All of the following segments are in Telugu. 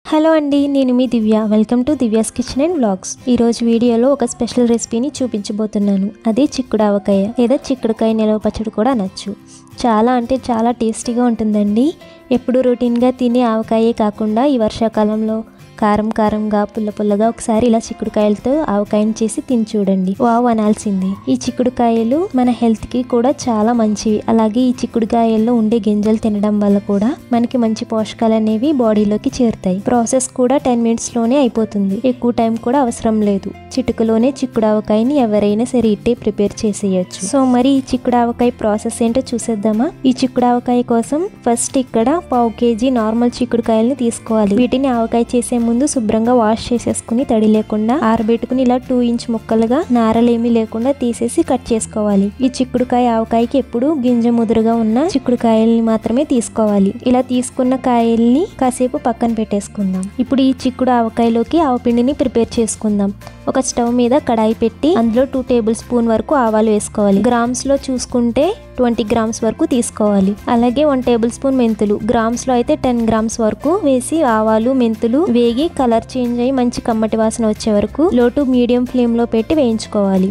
హలో అండి నేను మీ Divya welcome to Divya's kitchen and vlogs ఈరోజు వీడియోలో ఒక స్పెషల్ రెసిపీని చూపించబోతున్నాను అదే చిక్కుడు ఆవకాయ లేదా చిక్కుడుకాయ నిలవ పచ్చడి కూడా అనొచ్చు చాలా అంటే చాలా టేస్టీగా ఉంటుందండి ఎప్పుడు రొటీన్గా తినే ఆవకాయే కాకుండా ఈ వర్షాకాలంలో కారం కారంగా పుల్ల పుల్లగా ఒకసారి ఇలా చిక్కుడుకాయలతో ఆవకాయని చేసి తిని చూడండి వావ్ అనాల్సిందే ఈ చిక్కుడుకాయలు మన హెల్త్ కి కూడా చాలా మంచివి అలాగే ఈ చిక్కుడుకాయల్లో ఉండే గింజలు తినడం వల్ల కూడా మనకి మంచి పోషకాలు అనేవి బాడీలోకి చేరుతాయి ప్రాసెస్ కూడా టెన్ మినిట్స్ లోనే అయిపోతుంది ఎక్కువ టైం కూడా అవసరం లేదు చిటుకలోనే చిక్కుడు ఆవకాయని ఎవరైనా సరే ఇట్టే ప్రిపేర్ చేసేయచ్చు సో మరి ఈ చిక్కుడు ఆవకాయ ప్రాసెస్ ఏంటో చూసేద్దామా ఈ చిక్కుడు ఆవకాయ కోసం ఫస్ట్ ఇక్కడ పావు కేజీ నార్మల్ చిక్కుడుకాయల్ని తీసుకోవాలి వీటిని ఆవకాయ చేసే ముందు శుభ్రంగా వాష్ చేసేసుకుని తడి లేకుండా ఆరబెట్టుకుని ఇలా టూ ఇంచ్ ముక్కలుగా నారలేమీ లేకుండా తీసేసి కట్ చేసుకోవాలి ఈ చిక్కుడుకాయ ఆవకాయకి ఎప్పుడు గింజ ముదురుగా ఉన్న చిక్కుడుకాయల్ని మాత్రమే తీసుకోవాలి ఇలా తీసుకున్న కాయల్ని కాసేపు పక్కన పెట్టేసుకుందాం ఇప్పుడు ఈ చిక్కుడు ఆవకాయలోకి ఆవపిండిని ప్రిపేర్ చేసుకుందాం ఒక స్టవ్ మీద కడాయి పెట్టి అందులో టూ టేబుల్ స్పూన్ వరకు ఆవాలు వేసుకోవాలి గ్రామ్స్ లో చూసుకుంటే ట్వంటీ గ్రామ్స్ వరకు తీసుకోవాలి అలాగే వన్ టేబుల్ స్పూన్ మెంతులు గ్రామ్స్ లో అయితే టెన్ గ్రామ్స్ వరకు వేసి ఆవాలు మెంతులు వేగి కలర్ చేంజ్ అయ్యి మంచి కమ్మటి వాసన వచ్చే వరకు లో టు మీడియం ఫ్లేమ్ లో పెట్టి వేయించుకోవాలి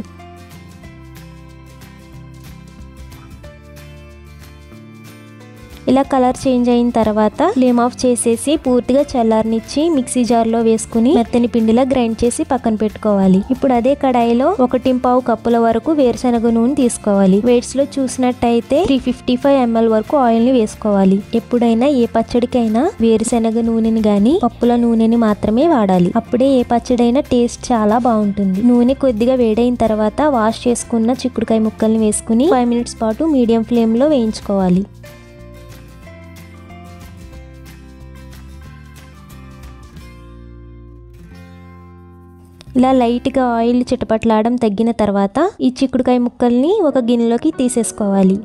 ఇలా కలర్ చేంజ్ అయిన తర్వాత ఫ్లేమ్ ఆఫ్ చేసేసి పూర్తిగా చల్లారనిచ్చి మిక్సీ జార్ లో వేసుకుని మెత్తని పిండిలా గ్రైండ్ చేసి పక్కన పెట్టుకోవాలి ఇప్పుడు అదే కడాయిలో ఒకటి పావు కప్పుల వరకు వేరుశనగ నూనె తీసుకోవాలి వెయిట్స్ లో చూసినట్టయితే త్రీ ఫిఫ్టీ ఫైవ్ ఎంఎల్ వరకు ఆయిల్ ని వేసుకోవాలి ఎప్పుడైనా ఏ పచ్చడికైనా వేరుశనగ నూనెని గాని పప్పుల నూనెని మాత్రమే వాడాలి అప్పుడే ఏ పచ్చడైనా టేస్ట్ చాలా బాగుంటుంది నూనె కొద్దిగా వేడైన తర్వాత వాష్ చేసుకున్న చిక్కుడుకాయ ముక్కల్ని వేసుకుని ఫైవ్ మినిట్స్ పాటు మీడియం ఫ్లేమ్ లో వేయించుకోవాలి ఇలా లైట్గా ఆయిల్ చిటపట్లాడడం తగ్గిన తర్వాత ఈ చిక్కుడుకాయ ముక్కల్ని ఒక గిన్నెలోకి తీసేసుకోవాలి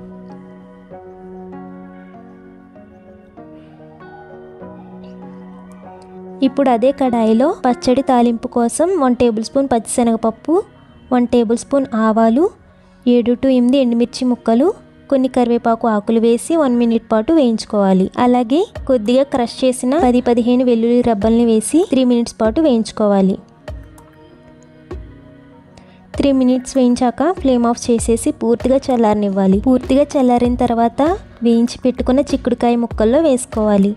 ఇప్పుడు అదే కడాయిలో పచ్చడి తాలింపు కోసం వన్ టేబుల్ స్పూన్ పచ్చిశనగపప్పు వన్ టేబుల్ స్పూన్ ఆవాలు ఏడు టు ఎనిమిది ఎండుమిర్చి ముక్కలు కొన్ని కరివేపాకు ఆకులు వేసి వన్ మినిట్ పాటు వేయించుకోవాలి అలాగే కొద్దిగా క్రష్ చేసిన పది పదిహేను వెల్లుల్లి రబ్బల్ని వేసి త్రీ మినిట్స్ పాటు వేయించుకోవాలి త్రీ మినిట్స్ వేయించాక ఫ్లేమ్ ఆఫ్ చేసేసి పూర్తిగా చల్లారనివ్వాలి పూర్తిగా చల్లారిన తర్వాత వేయించి పెట్టుకున్న చిక్కుడుకాయ ముక్కల్లో వేసుకోవాలి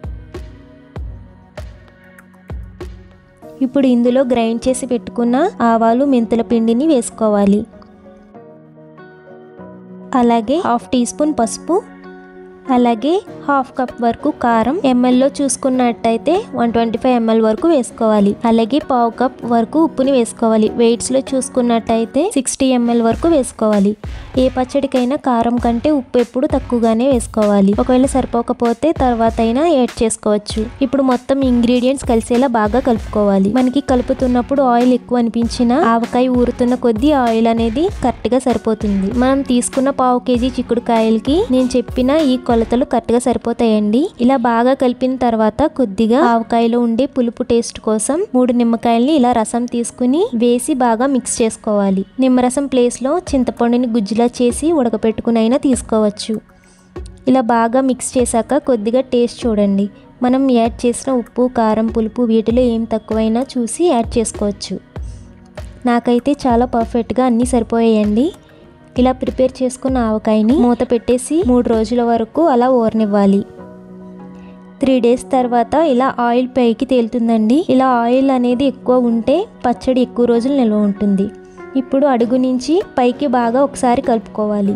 ఇప్పుడు ఇందులో గ్రైండ్ చేసి పెట్టుకున్న ఆవాలు మెంతుల పిండిని వేసుకోవాలి అలాగే హాఫ్ టీ స్పూన్ పసుపు అలాగే హాఫ్ కప్ వరకు కారం ఎంఎల్లో చూసుకున్నట్టయితే వన్ ట్వంటీ ఫైవ్ ఎంఎల్ వరకు వేసుకోవాలి అలాగే పావు కప్ వరకు ఉప్పుని వేసుకోవాలి వెయిట్స్లో చూసుకున్నట్టయితే సిక్స్టీ ఎంఎల్ వరకు వేసుకోవాలి ఏ పచ్చడికైనా కారం కంటే ఉప్పు ఎప్పుడు తక్కువగానే వేసుకోవాలి ఒకవేళ సరిపోకపోతే తర్వాత అయినా యాడ్ చేసుకోవచ్చు ఇప్పుడు మొత్తం ఇంగ్రీడియంట్స్ కలిసేలా బాగా కలుపుకోవాలి మనకి కలుపుతున్నప్పుడు ఆయిల్ ఎక్కువ అనిపించిన ఆవకాయ ఊరుతున్న కొద్దీ ఆయిల్ అనేది కరెక్ట్గా సరిపోతుంది మనం తీసుకున్న పావు కేజీ చిక్కుడుకాయలకి నేను చెప్పిన ఈ కొలతలు కరెక్ట్గా సరిపోతాయండి ఇలా బాగా కలిపిన తర్వాత కొద్దిగా ఆవకాయలో ఉండే పులుపు టేస్ట్ కోసం మూడు నిమ్మకాయల్ని ఇలా రసం తీసుకుని వేసి బాగా మిక్స్ చేసుకోవాలి నిమ్మరసం ప్లేస్లో చింతపండుని గుజ్జులా చేసి ఉడకపెట్టుకుని అయినా తీసుకోవచ్చు ఇలా బాగా మిక్స్ చేశాక కొద్దిగా టేస్ట్ చూడండి మనం యాడ్ చేసిన ఉప్పు కారం పులుపు వీటిలో ఏం తక్కువైనా చూసి యాడ్ చేసుకోవచ్చు నాకైతే చాలా పర్ఫెక్ట్గా అన్నీ సరిపోయాయండి ఇలా ప్రిపేర్ చేసుకున్న ఆవకాయని మూత పెట్టేసి మూడు రోజుల వరకు అలా ఊరనివ్వాలి త్రీ డేస్ తర్వాత ఇలా ఆయిల్ పైకి తేలుతుందండి ఇలా ఆయిల్ అనేది ఎక్కువ ఉంటే పచ్చడి ఎక్కువ రోజులు నిల్వ ఉంటుంది ఇప్పుడు అడుగు నుంచి పైకి బాగా ఒకసారి కలుపుకోవాలి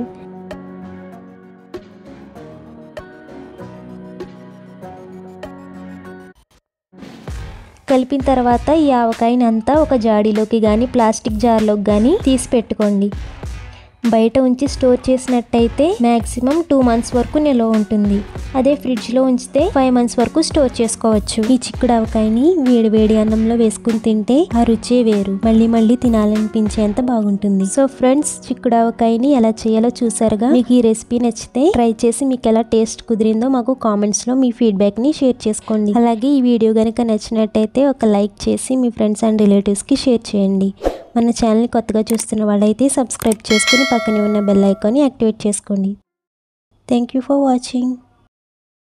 కలిపిన తర్వాత ఈ ఆవకాయని అంతా ఒక జాడీలోకి కానీ ప్లాస్టిక్ జార్లోకి కానీ తీసి పెట్టుకోండి బయట ఉంచి స్టోర్ చేసినట్టయితే మ్యాక్సిమం టూ మంత్స్ వరకు నిల్వ ఉంటుంది అదే ఫ్రిడ్జ్లో ఉంచితే ఫైవ్ మంత్స్ వరకు స్టోర్ చేసుకోవచ్చు ఈ చిక్కుడు ఆవకాయని వేడి వేడి అన్నంలో వేసుకుని తింటే ఆ రుచే వేరు మళ్ళీ మళ్ళీ తినాలనిపించేంత బాగుంటుంది సో ఫ్రెండ్స్ చిక్కుడు ఆవకాయని ఎలా చేయాలో చూసారుగా మీకు ఈ రెసిపీ నచ్చితే ట్రై చేసి మీకు ఎలా టేస్ట్ కుదిరిందో మాకు కామెంట్స్ లో మీ ఫీడ్బ్యాక్ ని షేర్ చేసుకోండి అలాగే ఈ వీడియో కనుక నచ్చినట్టయితే ఒక లైక్ చేసి మీ ఫ్రెండ్స్ అండ్ రిలేటివ్స్ కి షేర్ చేయండి మన ఛానల్ని కొత్తగా చూస్తున్న వాళ్ళైతే సబ్స్క్రైబ్ చేసుకుని పక్కనే ఉన్న బెల్ ఐకాన్ని యాక్టివేట్ చేసుకోండి థ్యాంక్ యూ ఫర్ వాచింగ్